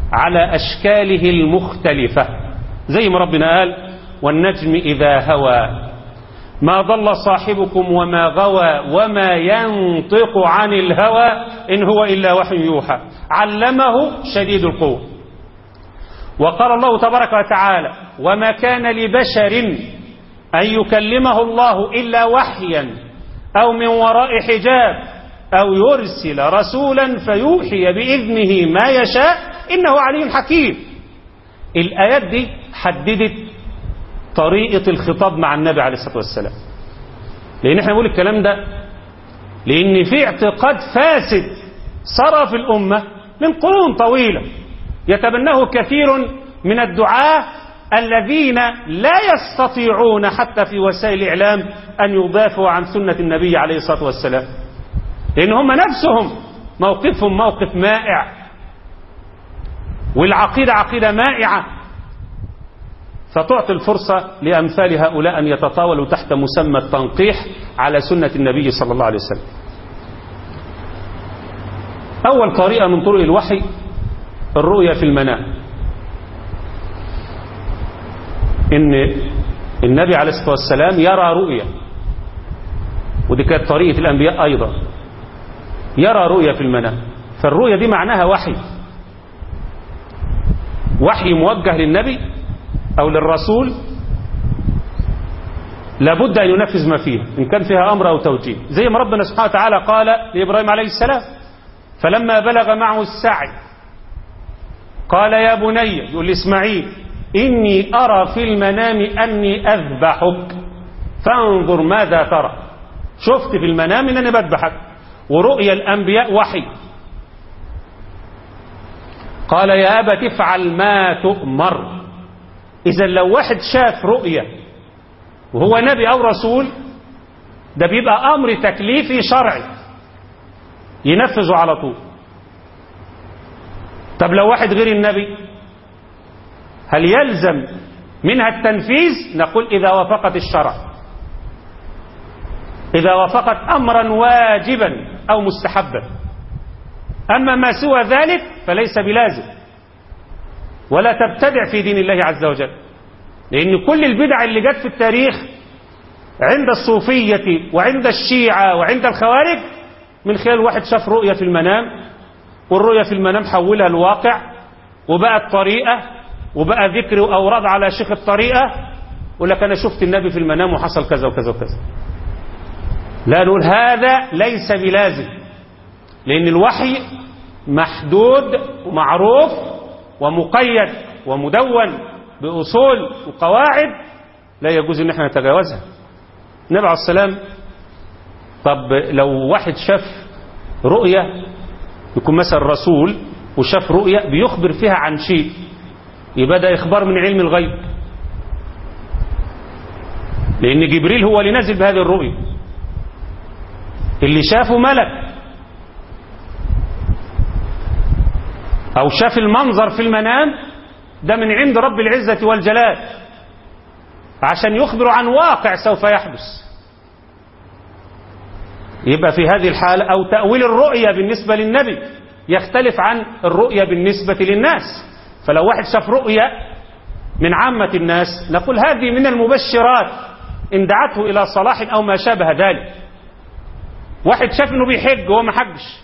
على أشكاله المختلفة زي ما ربنا قال والنجم إذا هوى ما ضل صاحبكم وما غوى وما ينطق عن الهوى إن هو إلا وحي يوحى علمه شديد القوة وقال الله تبارك وتعالى وما كان لبشر أن يكلمه الله إلا وحيا أو من وراء حجاب أو يرسل رسولا فيوحي بإذنه ما يشاء إنه عليم حكيم الآيات دي حددت طريقة الخطاب مع النبي عليه الصلاة والسلام لأن احنا نقول الكلام ده لأن في اعتقاد فاسد صار في الأمة من قرون طويلة يتبناه كثير من الدعاة الذين لا يستطيعون حتى في وسائل الإعلام أن يضافوا عن سنة النبي عليه الصلاة والسلام لأن هم نفسهم موقفهم موقف مائع والعقيدة عقيدة مائعة فتعطي الفرصة لأمثال هؤلاء أن يتطاولوا تحت مسمى التنقيح على سنة النبي صلى الله عليه وسلم أول طريقة من طرق الوحي الرؤية في المنام إن النبي عليه الصلاة والسلام يرى رؤية ودي كانت طريقة الأنبياء أيضا يرى رؤية في المنام فالرؤية دي معناها وحي وحي موجه للنبي أو للرسول لابد أن ينفذ ما فيه إن كان فيها أمر أو توجيه زي ما ربنا سبحانه وتعالى قال لإبراهيم عليه السلام فلما بلغ معه السعي قال يا بني يقول لإسماعيل إني أرى في المنام أني أذبحك فانظر ماذا ترى شفت في المنام أنني بذبحك ورؤيا الأنبياء وحي قال يا أبت افعل ما تؤمر إذا لو واحد شاف رؤية وهو نبي أو رسول ده بيبقى أمر تكليفي شرعي ينفذه على طول طب لو واحد غير النبي هل يلزم منها التنفيذ نقول إذا وافقت الشرع إذا وافقت أمرا واجبا أو مستحبا أما ما سوى ذلك فليس بلازم ولا تبتدع في دين الله عز وجل لأن كل البدع اللي جت في التاريخ عند الصوفية وعند الشيعة وعند الخوارج من خلال واحد شاف رؤية في المنام والرؤية في المنام حولها الواقع وبقت طريقة وبقى ذكر وأوراد على شيخ الطريقة يقول لك أنا شفت النبي في المنام وحصل كذا وكذا وكذا لا نقول هذا ليس بلازم لأن الوحي محدود ومعروف ومقيد ومدون بأصول وقواعد لا يجوز ان احنا نتجاوزها النبي عليه السلام طب لو واحد شاف رؤية يكون مثلا رسول وشاف رؤية بيخبر فيها عن شيء يبقى ده إخبار من علم الغيب لأن جبريل هو اللي نزل بهذه الرؤية اللي شافه ملك أو شاف المنظر في المنام ده من عند رب العزة والجلال عشان يخبر عن واقع سوف يحدث يبقى في هذه الحالة أو تأويل الرؤية بالنسبة للنبي يختلف عن الرؤية بالنسبة للناس فلو واحد شاف رؤية من عامة الناس نقول هذه من المبشرات إن دعته إلى صلاح أو ما شابه ذلك واحد شاف انه بيحج وهو ما حجش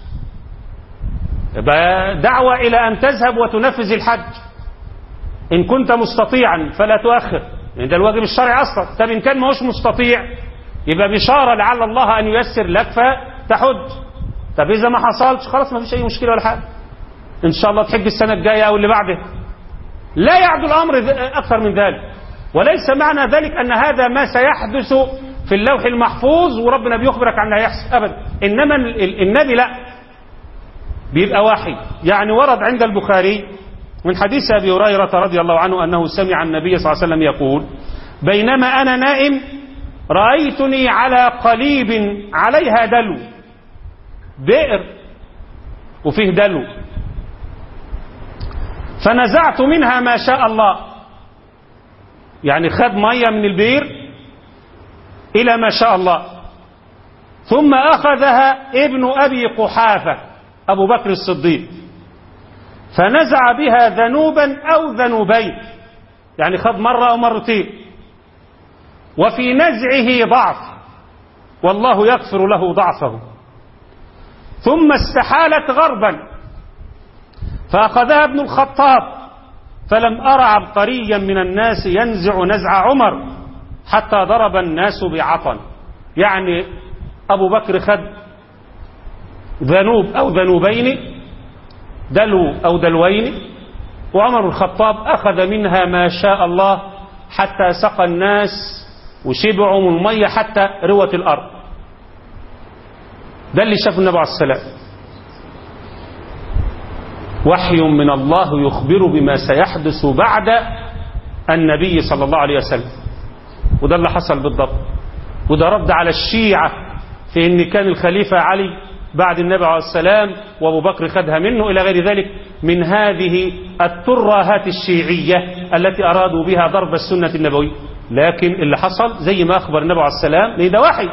يبقى دعوة إلى أن تذهب وتنفذ الحج إن كنت مستطيعا فلا تؤخر يعني ده الواجب الشرعي أصلا طب إن كان ما هوش مستطيع يبقى بشارة لعل الله أن ييسر لك فتحج طب إذا ما حصلش خلاص ما فيش أي مشكلة ولا حاجة إن شاء الله تحج السنة الجاية أو اللي بعدها لا يعدو الأمر أكثر من ذلك وليس معنى ذلك أن هذا ما سيحدث في اللوح المحفوظ وربنا بيخبرك عن هيحصل أبدا إنما النبي لا بيبقى وحي يعني ورد عند البخاري من حديث أبي هريرة رضي الله عنه أنه سمع النبي صلى الله عليه وسلم يقول بينما أنا نائم رأيتني على قليب عليها دلو بئر وفيه دلو فنزعت منها ما شاء الله يعني خد مية من البئر إلى ما شاء الله ثم أخذها ابن أبي قحافة أبو بكر الصديق فنزع بها ذنوبا أو ذنوبين يعني خد مرة أو مرتين وفي نزعه ضعف والله يغفر له ضعفه ثم استحالت غربا فأخذها ابن الخطاب فلم أرى عبقريا من الناس ينزع نزع عمر حتى ضرب الناس بعطن يعني أبو بكر خد ذنوب أو ذنوبين دلو أو دلوين وعمر الخطاب أخذ منها ما شاء الله حتى سقى الناس وشبعوا من المية حتى روت الأرض ده اللي شاف النبي عليه السلام وحي من الله يخبر بما سيحدث بعد النبي صلى الله عليه وسلم وده اللي حصل بالضبط وده رد على الشيعة في ان كان الخليفة علي بعد النبي عليه السلام وابو بكر خدها منه الى غير ذلك من هذه الترهات الشيعية التي ارادوا بها ضرب السنة النبوية لكن اللي حصل زي ما اخبر النبي عليه السلام ليه ده وحي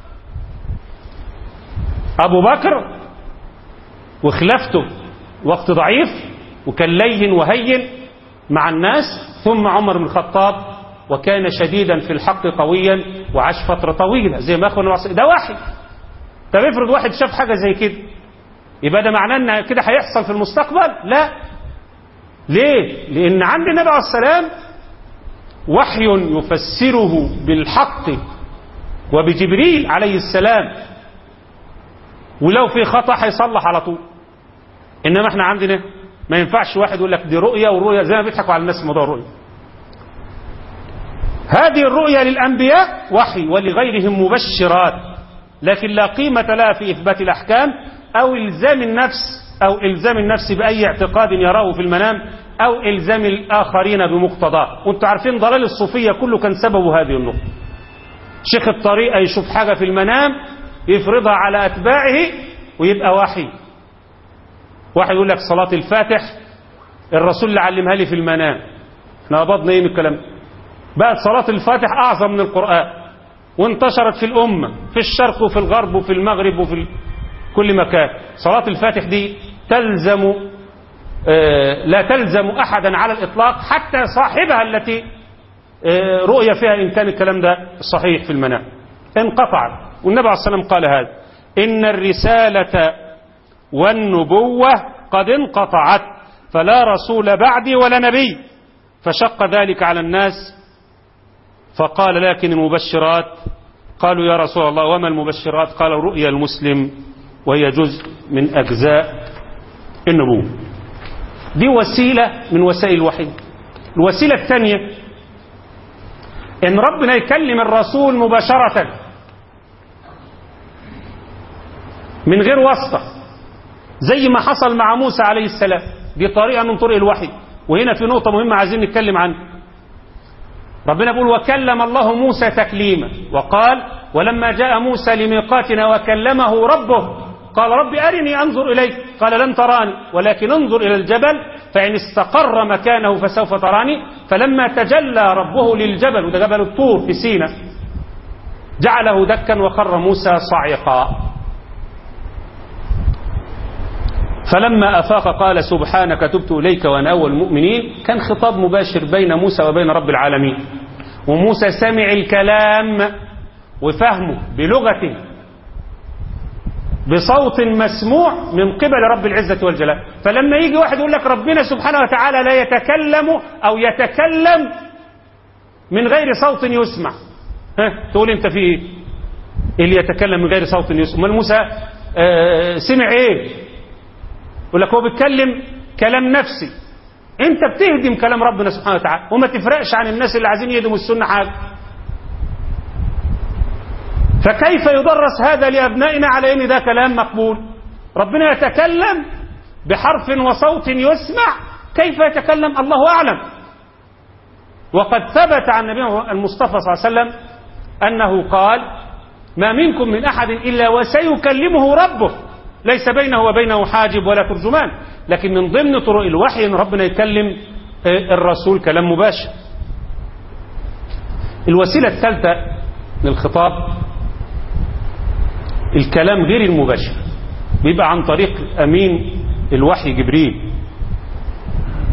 ابو بكر وخلافته وقت ضعيف وكان لين وهين مع الناس ثم عمر بن الخطاب وكان شديدا في الحق قويا وعاش فترة طويلة زي ما اخونا ده وحي طب افرض واحد شاف حاجة زي كده يبقى ده معناه ان كده هيحصل في المستقبل لا ليه لان عند النبي عليه السلام وحي يفسره بالحق وبجبريل عليه السلام ولو في خطأ هيصلح على طول انما احنا عندنا ما ينفعش واحد يقول لك دي رؤية ورؤية زي ما بيضحكوا على الناس في موضوع الرؤية هذه الرؤيا للأنبياء وحي ولغيرهم مبشرات لكن لا قيمة لها في إثبات الأحكام أو إلزام النفس أو إلزام النفس بأي اعتقاد يراه في المنام أو إلزام الآخرين بمقتضاه وانتم عارفين ضلال الصوفية كله كان سببه هذه النقطة شيخ الطريقة يشوف حاجة في المنام يفرضها على أتباعه ويبقى وحي واحد يقول لك صلاة الفاتح الرسول اللي علمها لي في المنام احنا قبضنا ايه من الكلام بقت صلاة الفاتح أعظم من القرآن وانتشرت في الأمة في الشرق وفي الغرب وفي المغرب وفي كل مكان صلاة الفاتح دي تلزم آه لا تلزم أحدا على الإطلاق حتى صاحبها التي آه رؤية فيها إن كان الكلام ده صحيح في المنام انقطعت والنبي عليه الصلاة والسلام قال هذا إن الرسالة والنبوة قد انقطعت فلا رسول بعدي ولا نبي فشق ذلك على الناس فقال لكن المبشرات قالوا يا رسول الله وما المبشرات قال رؤيا المسلم وهي جزء من أجزاء النبوة دي وسيلة من وسائل الوحي الوسيلة الثانية ان ربنا يكلم الرسول مباشرة من غير واسطة زي ما حصل مع موسى عليه السلام دي طريقة من طرق الوحي وهنا في نقطة مهمة عايزين نتكلم عنها ربنا بيقول وكلم الله موسى تكليما وقال ولما جاء موسى لميقاتنا وكلمه ربه قال رب أرني أنظر إليك قال لن تراني ولكن انظر إلى الجبل فإن استقر مكانه فسوف تراني فلما تجلى ربه للجبل وده جبل الطور في سينا جعله دكا وخر موسى صعقا فلما أفاق قال سبحانك تبت إليك وأنا أول المؤمنين كان خطاب مباشر بين موسى وبين رب العالمين وموسى سمع الكلام وفهمه بلغته بصوت مسموع من قبل رب العزة والجلال فلما يجي واحد يقول لك ربنا سبحانه وتعالى لا يتكلم أو يتكلم من غير صوت يسمع ها تقول انت في ايه اللي يتكلم من غير صوت يسمع موسى آه سمع ايه يقول لك هو بيتكلم كلام نفسي انت بتهدم كلام ربنا سبحانه وتعالى وما تفرقش عن الناس اللي عايزين يهدموا السنة حاجة فكيف يدرس هذا لأبنائنا على ان ده كلام مقبول ربنا يتكلم بحرف وصوت يسمع كيف يتكلم الله أعلم وقد ثبت عن النبي المصطفى صلى الله عليه وسلم أنه قال ما منكم من أحد إلا وسيكلمه ربه ليس بينه وبينه حاجب ولا ترجمان لكن من ضمن طرق الوحي ان ربنا يكلم الرسول كلام مباشر الوسيلة الثالثة للخطاب الكلام غير المباشر بيبقى عن طريق أمين الوحي جبريل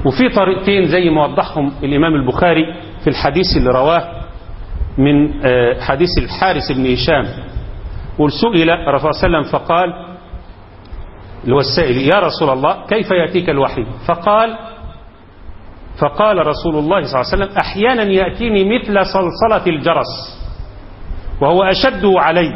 وفي طريقتين زي ما وضحهم الإمام البخاري في الحديث اللي رواه من حديث الحارث بن هشام وسئل الرسول صلى الله عليه وسلم فقال اللي هو السائل يا رسول الله كيف يأتيك الوحي فقال فقال رسول الله صلى الله عليه وسلم أحيانا يأتيني مثل صلصلة الجرس وهو أشد علي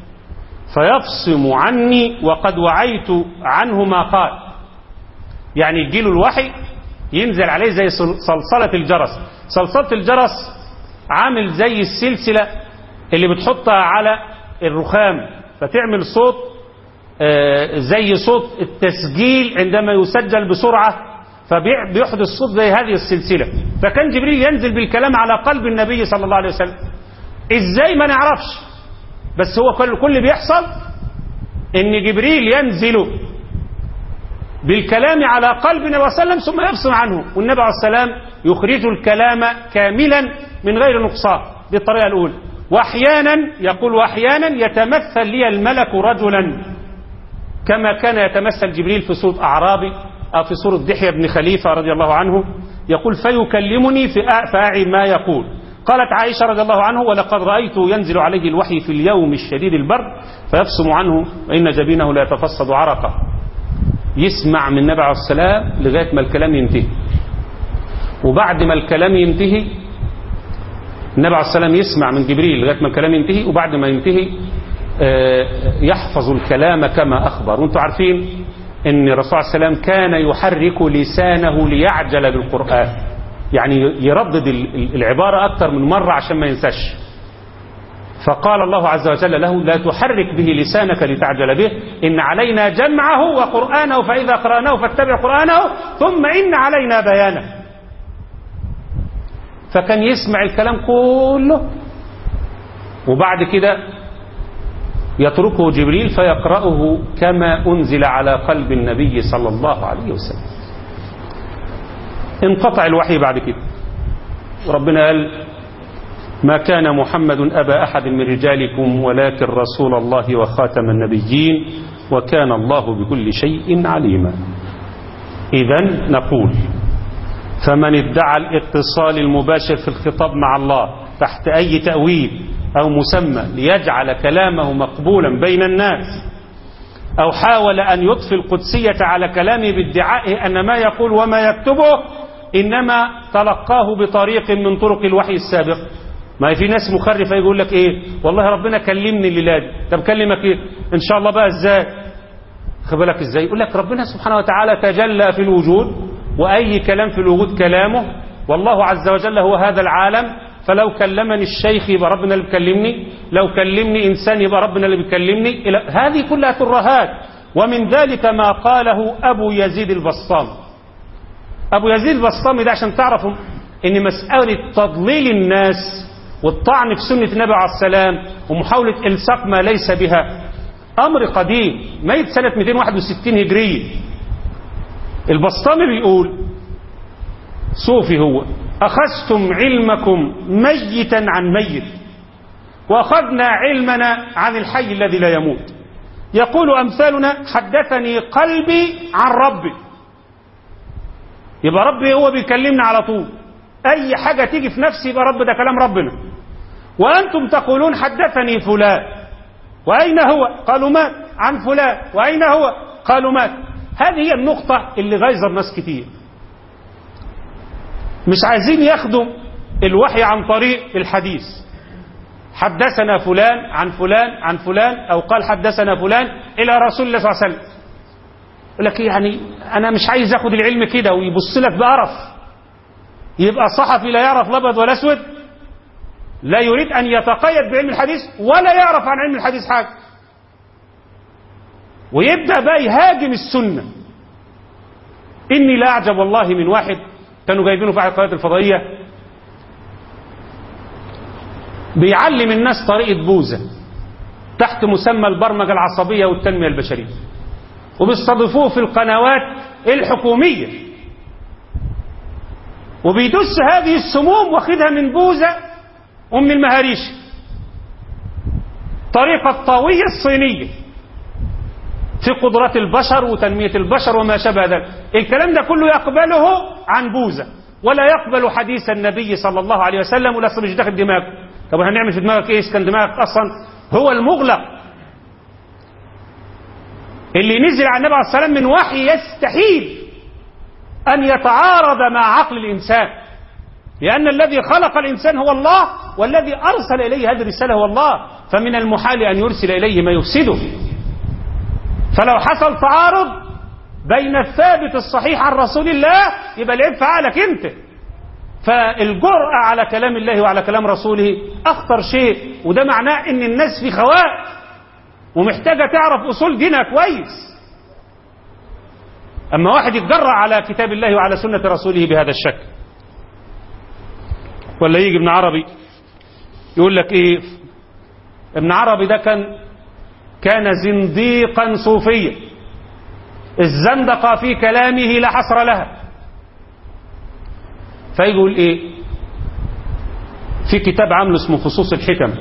فيفصم عني وقد وعيت عنه ما قال يعني يجيله الوحي ينزل عليه زي صلصلة الجرس صلصلة الجرس عامل زي السلسلة اللي بتحطها على الرخام فتعمل صوت زي صوت التسجيل عندما يسجل بسرعة فبيحدث صوت زي هذه السلسلة فكان جبريل ينزل بالكلام على قلب النبي صلى الله عليه وسلم ازاي ما نعرفش بس هو كل كل بيحصل ان جبريل ينزل بالكلام على قلب النبي صلى الله عليه وسلم ثم يفصل عنه والنبي عليه السلام يخرج الكلام كاملا من غير نقصان دي الطريقة الأولى وأحيانا يقول وأحيانا يتمثل لي الملك رجلا كما كان يتمثل جبريل في صورة أعرابي أو في صورة دحية بن خليفة رضي الله عنه يقول فيكلمني في فأعي ما يقول قالت عائشة رضي الله عنه ولقد رأيته ينزل عليه الوحي في اليوم الشديد البرد فيفصم عنه وإن جبينه لا يتفصد عرقه يسمع من النبي عليه السلام لغاية ما الكلام ينتهي وبعد ما الكلام ينتهي النبي عليه السلام يسمع من جبريل لغاية ما الكلام ينتهي وبعد ما ينتهي يحفظ الكلام كما أخبر وانتم عارفين ان الرسول عليه السلام كان يحرك لسانه ليعجل بالقرآن يعني يردد العبارة أكثر من مرة عشان ما ينساش فقال الله عز وجل له لا تحرك به لسانك لتعجل به إن علينا جمعه وقرآنه فإذا قرأناه فاتبع قرآنه ثم إن علينا بيانه فكان يسمع الكلام كله وبعد كده يتركه جبريل فيقرأه كما أنزل على قلب النبي صلى الله عليه وسلم انقطع الوحي بعد كده وربنا قال ما كان محمد أبا أحد من رجالكم ولكن رسول الله وخاتم النبيين وكان الله بكل شيء عليما إذا نقول فمن ادعى الاتصال المباشر في الخطاب مع الله تحت أي تأويل أو مسمى ليجعل كلامه مقبولا بين الناس أو حاول أن يضفي القدسية على كلامه بادعائه أن ما يقول وما يكتبه إنما تلقاه بطريق من طرق الوحي السابق ما في ناس مخرفة يقول لك إيه والله ربنا كلمني الليلة دي طب كلمك إيه إن شاء الله بقى إزاي خد بالك إزاي يقول لك ربنا سبحانه وتعالى تجلى في الوجود وأي كلام في الوجود كلامه والله عز وجل هو هذا العالم فلو كلمني الشيخ يبقى ربنا اللي بيكلمني لو كلمني إنسان يبقى ربنا اللي بيكلمني هذه كلها ترهات ومن ذلك ما قاله أبو يزيد البسطام أبو يزيد البسطامي ده عشان تعرفوا إن مسألة تضليل الناس والطعن في سنة النبي عليه السلام ومحاولة إلصاق ما ليس بها أمر قديم ميت سنة 261 هجرية البسطامي بيقول صوفي هو أخذتم علمكم ميتا عن ميت وأخذنا علمنا عن الحي الذي لا يموت يقول أمثالنا حدثني قلبي عن ربي يبقى ربي هو بيكلمنا على طول أي حاجة تيجي في نفسي يبقى رب ده كلام ربنا وأنتم تقولون حدثني فلان وأين هو قالوا مات عن فلان وأين هو قالوا مات هذه هي النقطة اللي غيظ الناس كتير مش عايزين ياخدوا الوحي عن طريق الحديث حدثنا فلان عن فلان عن فلان أو قال حدثنا فلان إلى رسول الله صلى الله عليه وسلم يقول لك يعني أنا مش عايز أخد العلم كده ويبص لك بقرف يبقى صحفي لا يعرف الأبيض ولا أسود لا يريد أن يتقيد بعلم الحديث ولا يعرف عن علم الحديث حاجة ويبدأ بقى يهاجم السنة إني لا أعجب والله من واحد كانوا جايبينه في أحد القنوات الفضائية بيعلم الناس طريقة بوزة تحت مسمى البرمجة العصبية والتنمية البشرية وبيستضيفوه في القنوات الحكومية وبيدس هذه السموم واخدها من بوزة ومن المهاريش طريقة الطاوية الصينية في قدرات البشر وتنمية البشر وما شابه ذلك الكلام ده كله يقبله عن بوذا ولا يقبل حديث النبي صلى الله عليه وسلم ولا مش داخل دماغه طب هنعمل في دماغك ايه كان دماغك اصلا هو المغلق اللي نزل على النبي عليه الصلاه والسلام من وحي يستحيل ان يتعارض مع عقل الانسان لان الذي خلق الانسان هو الله والذي ارسل اليه هذه الرساله هو الله فمن المحال ان يرسل اليه ما يفسده فلو حصل تعارض بين الثابت الصحيح عن رسول الله يبقى العيب في عقلك انت فالجرأة على كلام الله وعلى كلام رسوله أخطر شيء وده معناه إن الناس في خواء ومحتاجة تعرف أصول دينها كويس أما واحد يتجرأ على كتاب الله وعلى سنة رسوله بهذا الشكل ولا يجي ابن عربي يقول لك إيه ابن عربي ده كان كان زنديقا صوفيا الزندقة في كلامه لا حصر لها فيقول ايه في كتاب عامله اسمه فصوص الحكم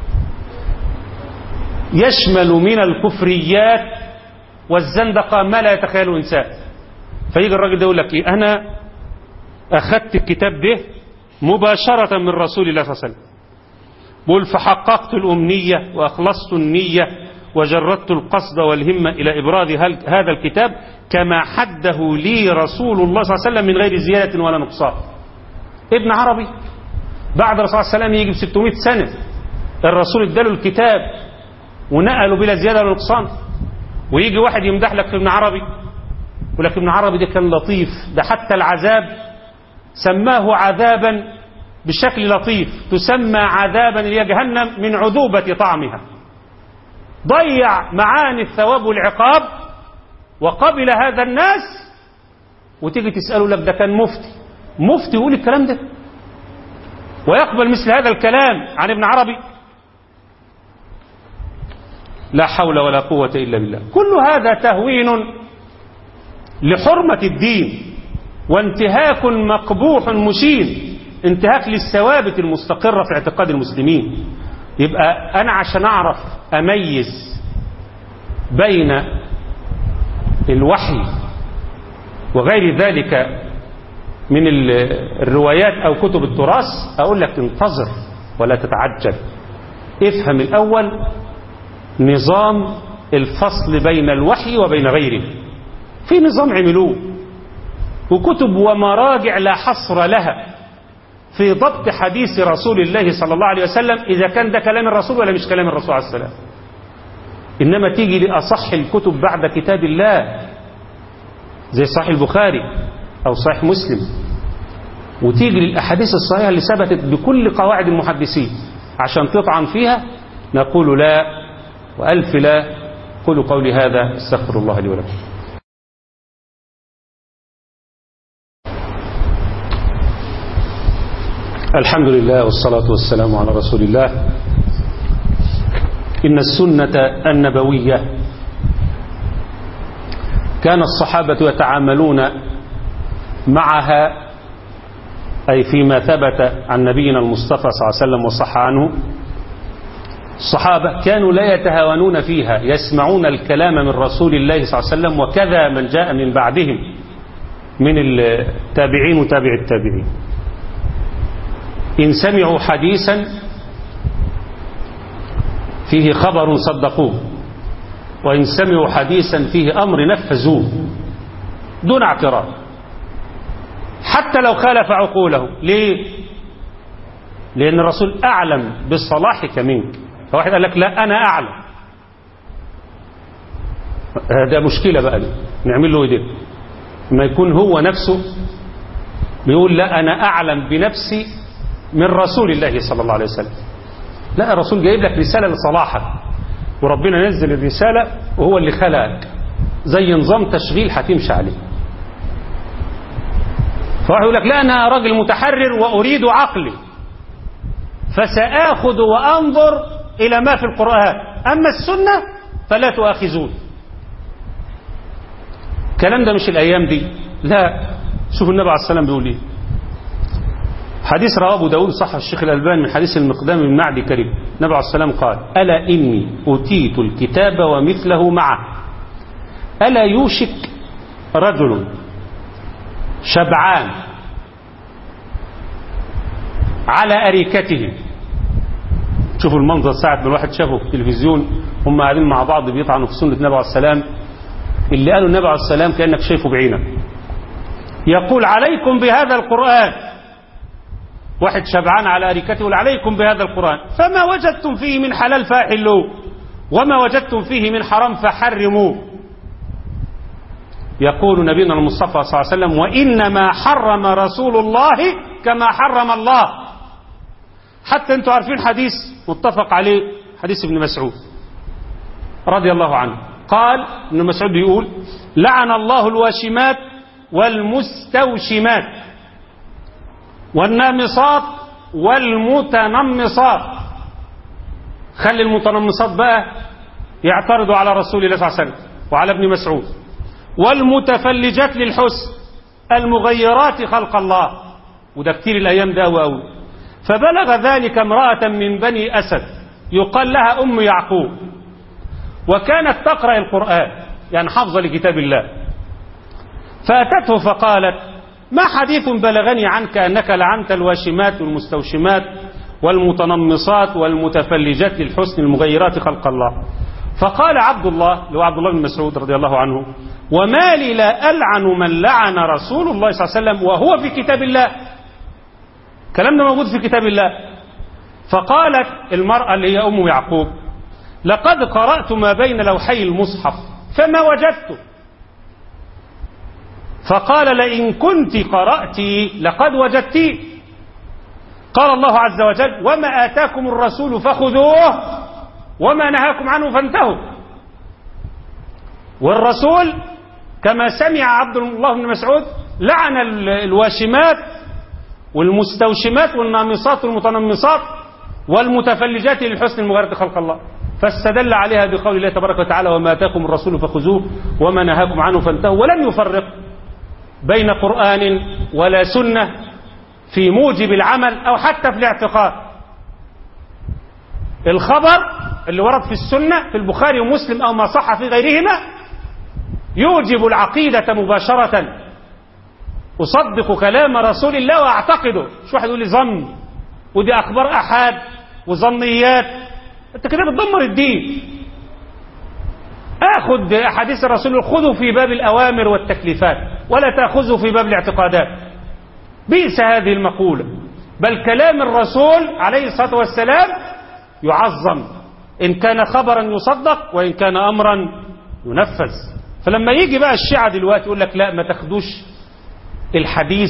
يشمل من الكفريات والزندقة ما لا يتخيله إنسان فيجي الراجل ده يقول لك إيه أنا أخذت الكتاب ده مباشرة من رسول الله صلى الله عليه وسلم بقول فحققت الأمنية وأخلصت النية وجردت القصد والهمة إلى إبراز هذا الكتاب كما حده لي رسول الله صلى الله عليه وسلم من غير زيادة ولا نقصان ابن عربي بعد الرسول صلى الله عليه وسلم يجي ب 600 سنة الرسول اداله الكتاب ونقله بلا زيادة ولا نقصان ويجي واحد يمدح لك في ابن عربي يقول لك ابن عربي ده كان لطيف ده حتى العذاب سماه عذابا بشكل لطيف تسمى عذابا هي جهنم من عذوبة طعمها ضيع معاني الثواب والعقاب وقبل هذا الناس وتيجي تسأله لك ده كان مفتي مفتي يقول الكلام ده ويقبل مثل هذا الكلام عن ابن عربي لا حول ولا قوة إلا بالله كل هذا تهوين لحرمة الدين وانتهاك مقبوح مشين انتهاك للثوابت المستقرة في اعتقاد المسلمين يبقى أنا عشان أعرف أميز بين الوحي وغير ذلك من الروايات أو كتب التراث أقول لك انتظر ولا تتعجل افهم الأول نظام الفصل بين الوحي وبين غيره في نظام عملوه وكتب ومراجع لا حصر لها في ضبط حديث رسول الله صلى الله عليه وسلم إذا كان ده كلام الرسول ولا مش كلام الرسول عليه السلام إنما تيجي لأصح الكتب بعد كتاب الله زي صحيح البخاري أو صحيح مسلم وتيجي للأحاديث الصحيحة اللي ثبتت بكل قواعد المحدثين عشان تطعن فيها نقول لا وألف لا قولوا قولي هذا استغفر الله لي ولكم الحمد لله والصلاة والسلام على رسول الله إن السنة النبوية كان الصحابة يتعاملون معها أي فيما ثبت عن نبينا المصطفى صلى الله عليه وسلم وصح عنه الصحابة كانوا لا يتهاونون فيها يسمعون الكلام من رسول الله صلى الله عليه وسلم وكذا من جاء من بعدهم من التابعين وتابع التابعين إن سمعوا حديثا فيه خبر صدقوه وإن سمعوا حديثا فيه أمر نفذوه دون اعتراض حتى لو خالف عقوله ليه لأن الرسول أعلم بصلاحك منك فواحد قال لك لا أنا أعلم هذا مشكلة بقى دي نعمل له ايه ما يكون هو نفسه بيقول لا أنا أعلم بنفسي من رسول الله صلى الله عليه وسلم لا الرسول جايب لك رسالة لصلاحك وربنا نزل الرسالة وهو اللي خلقك زي نظام تشغيل هتمشي عليه فواحد يقول لك لا أنا راجل متحرر وأريد عقلي فسآخذ وأنظر إلى ما في القرآن أما السنة فلا تؤاخذون الكلام ده مش الأيام دي لا شوف النبي عليه السلام بيقول إيه حديث رواه أبو داود صح الشيخ الألباني من حديث المقدام من معدي كريم النبي عليه السلام قال ألا إني أتيت الكتاب ومثله معه ألا يوشك رجل شبعان على أريكته شوفوا المنظر ساعة ما الواحد شافه في التلفزيون هم قاعدين مع بعض بيطعنوا في سنة النبي عليه السلام اللي قالوا النبي عليه السلام كأنك شايفه بعينك يقول عليكم بهذا القرآن واحد شبعان على أريكته يقول عليكم بهذا القرآن فما وجدتم فيه من حلال فاحلوه وما وجدتم فيه من حرام فحرموه يقول نبينا المصطفى صلى الله عليه وسلم وإنما حرم رسول الله كما حرم الله حتى انتم عارفين حديث متفق عليه حديث ابن مسعود رضي الله عنه قال ابن مسعود يقول لعن الله الواشمات والمستوشمات والنامصات والمتنمصات خلي المتنمصات بقى يعترضوا على رسول الله صلى الله عليه وسلم وعلى ابن مسعود والمتفلجات للحسن المغيرات خلق الله وده كتير الايام ده قوي فبلغ ذلك امرأة من بني أسد يقال لها أم يعقوب وكانت تقرأ القرآن يعني حافظة لكتاب الله فأتته فقالت ما حديث بلغني عنك أنك لعنت الواشمات والمستوشمات والمتنمصات والمتفلجات للحسن المغيرات خلق الله فقال عبد الله اللي هو عبد الله بن مسعود رضي الله عنه وما لي لا ألعن من لعن رسول الله صلى الله عليه وسلم وهو في كتاب الله كلام ده موجود في كتاب الله فقالت المرأة اللي هي أم يعقوب لقد قرأت ما بين لوحي المصحف فما وجدت فقال لئن كنت قرأت لقد وجدت قال الله عز وجل وما آتاكم الرسول فخذوه وما نهاكم عنه فانتهوا والرسول كما سمع عبد الله بن مسعود لعن الواشمات والمستوشمات والنامصات والمتنمصات والمتفلجات للحسن المغيرة خلق الله فاستدل عليها بقول الله تبارك وتعالى وما اتاكم الرسول فخذوه وما نهاكم عنه فانتهوا ولم يفرق بين قرآن ولا سنة في موجب العمل أو حتى في الاعتقاد الخبر اللي ورد في السنة في البخاري ومسلم أو ما صح في غيرهما يوجب العقيدة مباشرة أصدق كلام رسول الله وأعتقده شو واحد يقول لي ظن ودي أخبار أحاد وظنيات أنت كده بتدمر الدين آخذ أحاديث الرسول خذوا في باب الأوامر والتكليفات ولا تأخذوا في باب الاعتقادات بئس هذه المقولة بل كلام الرسول عليه الصلاة والسلام يعظم إن كان خبرا يصدق وإن كان أمرا ينفذ فلما يجي بقى الشيعة دلوقتي يقول لك لا ما تاخدوش الحديث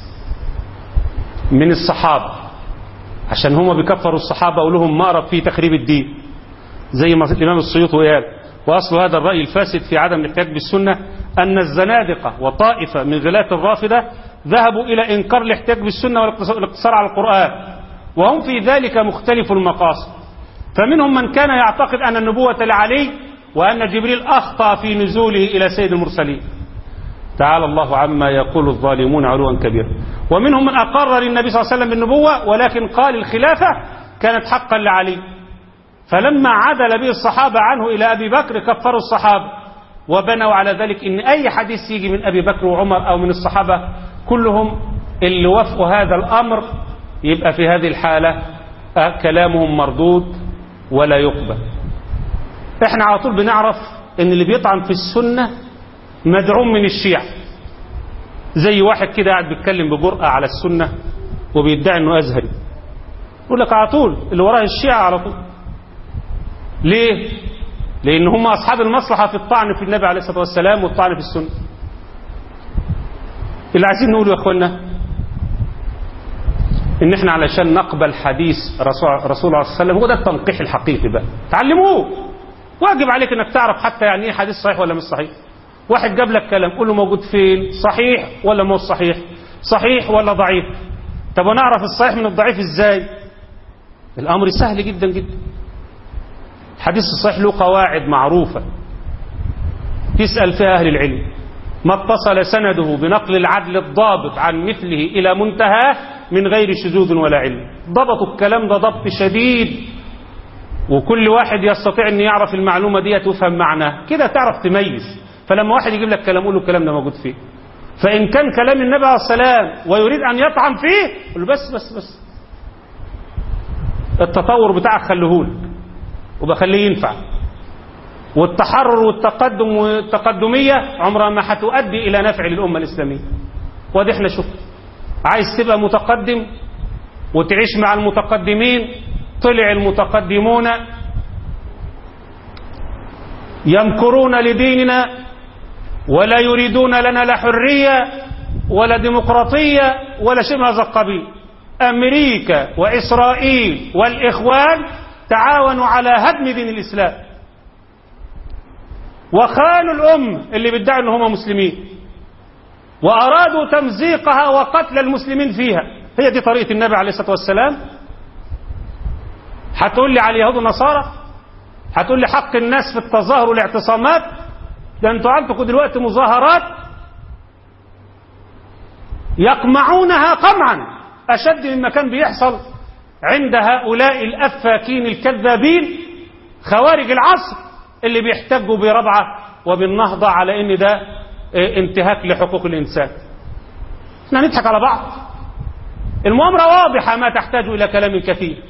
من الصحابة عشان هم بيكفروا الصحابة أقول لهم ما رب في تخريب الدين زي ما الإمام السيوطي قال وأصل هذا الرأي الفاسد في عدم الاحتياج بالسنة أن الزنادقة وطائفة من غلاة الرافضة ذهبوا إلى إنكار الاحتياج بالسنة والاقتصار على القرآن وهم في ذلك مختلف المقاصد فمنهم من كان يعتقد أن النبوة لعلي وأن جبريل أخطأ في نزوله إلى سيد المرسلين تعالى الله عما يقول الظالمون علوا كبيرا ومنهم من أقر للنبي صلى الله عليه وسلم بالنبوة ولكن قال الخلافة كانت حقا لعلي فلما عدل به الصحابة عنه إلى أبي بكر كفروا الصحابة وبنوا على ذلك إن أي حديث يجي من أبي بكر وعمر أو من الصحابة كلهم اللي وافقوا هذا الأمر يبقى في هذه الحالة كلامهم مردود ولا يقبل احنا على طول بنعرف ان اللي بيطعن في السنة مدعوم من الشيعة زي واحد كده قاعد بيتكلم بجرأة على السنة وبيدعي انه ازهري يقول لك على طول اللي وراه الشيعة على طول ليه لان هم اصحاب المصلحة في الطعن في النبي عليه الصلاة والسلام والطعن في السنة اللي عايزين نقوله يا اخوانا ان احنا علشان نقبل حديث رسول رسول الله صلى الله عليه وسلم هو ده التنقيح الحقيقي بقى تعلموه واجب عليك انك تعرف حتى يعني ايه حديث صحيح ولا مش صحيح واحد جاب لك كلام قول له موجود فين صحيح ولا مش صحيح صحيح ولا ضعيف طب ونعرف الصحيح من الضعيف ازاي الامر سهل جدا جدا الحديث الصحيح له قواعد معروفة تسأل فيها أهل العلم ما اتصل سنده بنقل العدل الضابط عن مثله إلى منتهى من غير شذوذ ولا علم ضبطوا الكلام ده ضبط شديد وكل واحد يستطيع أن يعرف المعلومة دي ويفهم معناها كده تعرف تميز فلما واحد يجيب لك كلام قول له الكلام ده موجود فيه فإن كان كلام النبي عليه السلام ويريد أن يطعن فيه قول له بس بس بس التطور بتاعك خليهولك وبخليه ينفع والتحرر والتقدم والتقدمية عمرها ما هتؤدي إلى نفع للأمة الإسلامية وادي احنا شوف عايز تبقى متقدم وتعيش مع المتقدمين طلع المتقدمون يمكرون لديننا ولا يريدون لنا لا حرية ولا ديمقراطية ولا شيء من هذا القبيل أمريكا وإسرائيل والإخوان تعاونوا على هدم دين الإسلام وخانوا الأم اللي بيدعوا أنهم هم مسلمين وأرادوا تمزيقها وقتل المسلمين فيها هي دي طريقة النبي عليه الصلاة والسلام هتقول لي على اليهود والنصارى هتقول لي حق الناس في التظاهر والاعتصامات ده انتوا عندكم دلوقتي مظاهرات يقمعونها قمعا أشد مما كان بيحصل عند هؤلاء الأفاكين الكذابين خوارج العصر اللي بيحتجوا بربعة وبالنهضة على ان ده انتهاك لحقوق الإنسان احنا نضحك على بعض المؤامرة واضحة ما تحتاج إلى كلام كثير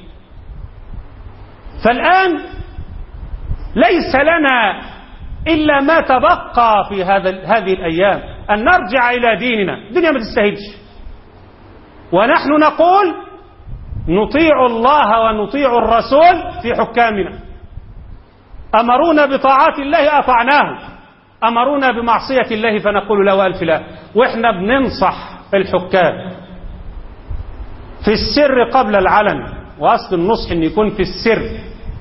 فالآن ليس لنا إلا ما تبقى في هذا هذه الأيام أن نرجع إلى ديننا الدنيا ما تستاهلش ونحن نقول نطيع الله ونطيع الرسول في حكامنا أمرونا بطاعات الله أطعناهم أمرونا بمعصية الله فنقول له ألف لا وإحنا بننصح الحكام في السر قبل العلن وأصل النصح أن يكون في السر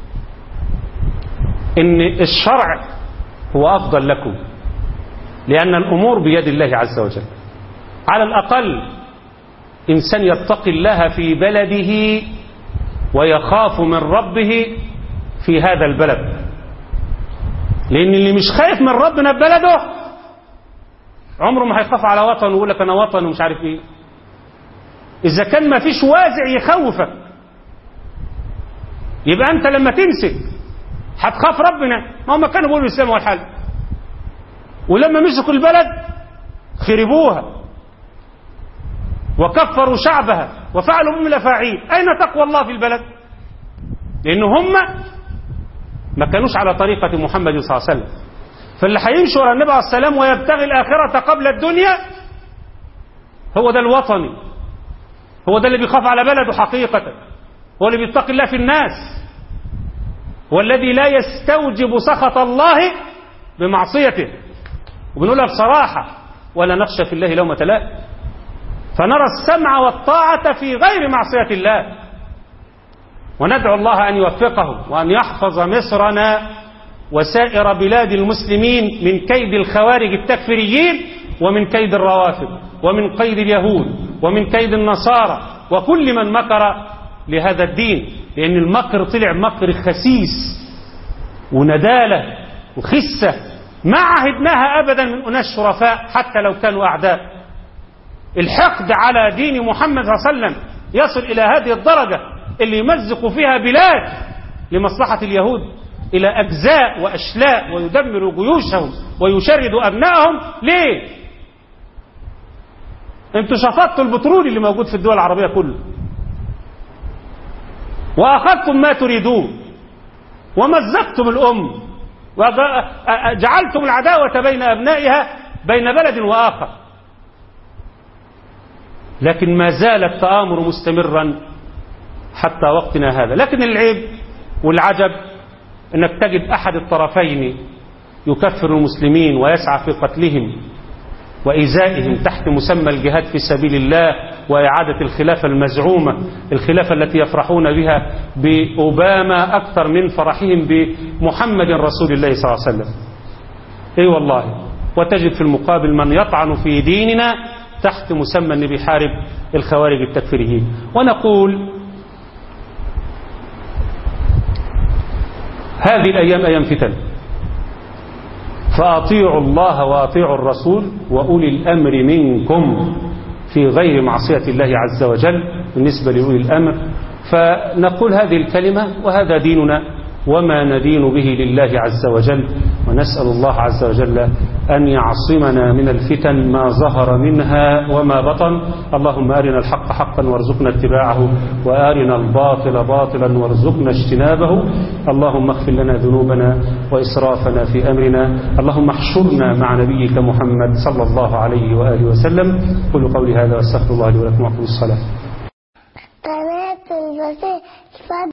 أن الشرع هو أفضل لكم لأن الأمور بيد الله عز وجل على الأقل إنسان يتقي الله في بلده ويخاف من ربه في هذا البلد لأن اللي مش خايف من ربنا في بلده عمره ما هيخاف على وطن ويقول لك أنا وطن ومش عارف إيه إذا كان ما فيش وازع يخوفك يبقى أنت لما تمسك هتخاف ربنا ما هم كانوا بيقولوا الإسلام هو الحل ولما مسكوا البلد خربوها وكفروا شعبها وفعلوا بهم الافاعيل اين تقوى الله في البلد لان هم ما كانوش على طريقه محمد صلى الله عليه وسلم فاللي هيمشي ورا النبي عليه السلام ويبتغي الاخره قبل الدنيا هو ده الوطني هو ده اللي بيخاف على بلده حقيقه هو اللي بيتقي الله في الناس والذي لا يستوجب سخط الله بمعصيته وبنقولها بصراحه ولا نخشى في الله لومه لائم فنرى السمع والطاعة في غير معصية الله وندعو الله أن يوفقه وأن يحفظ مصرنا وسائر بلاد المسلمين من كيد الخوارج التكفيريين ومن كيد الروافض ومن قيد اليهود ومن كيد النصارى وكل من مكر لهذا الدين لأن المكر طلع مكر خسيس وندالة وخسة ما عهدناها أبدا من أناس شرفاء حتى لو كانوا أعداء الحقد على دين محمد صلى الله عليه وسلم يصل إلى هذه الدرجة اللي يمزق فيها بلاد لمصلحة اليهود إلى أجزاء وأشلاء ويدمر جيوشهم ويشرد أبنائهم ليه؟ انتوا شفطتوا البترول اللي موجود في الدول العربية كله وأخذتم ما تريدون ومزقتم الأم وجعلتم العداوة بين أبنائها بين بلد وآخر لكن ما زال التآمر مستمرا حتى وقتنا هذا لكن العيب والعجب انك تجد احد الطرفين يكفر المسلمين ويسعى في قتلهم وإيذائهم تحت مسمى الجهاد في سبيل الله وإعادة الخلافة المزعومة الخلافة التي يفرحون بها بأوباما أكثر من فرحهم بمحمد رسول الله صلى الله عليه وسلم أي أيوة والله وتجد في المقابل من يطعن في ديننا تحت مسمى أن بيحارب الخوارج التكفيريين ونقول هذه الأيام أيام فتن فأطيعوا الله وأطيعوا الرسول وأولي الأمر منكم في غير معصية الله عز وجل بالنسبة لأولي الأمر فنقول هذه الكلمة وهذا ديننا وما ندين به لله عز وجل ونسأل الله عز وجل أن يعصمنا من الفتن ما ظهر منها وما بطن اللهم أرنا الحق حقا وارزقنا اتباعه وأرنا الباطل باطلا وارزقنا اجتنابه اللهم اغفر لنا ذنوبنا وإسرافنا في أمرنا اللهم احشرنا مع نبيك محمد صلى الله عليه وآله وسلم قولوا قولي هذا واستغفر الله لي ولكم وأقم الصلاة قناة البصير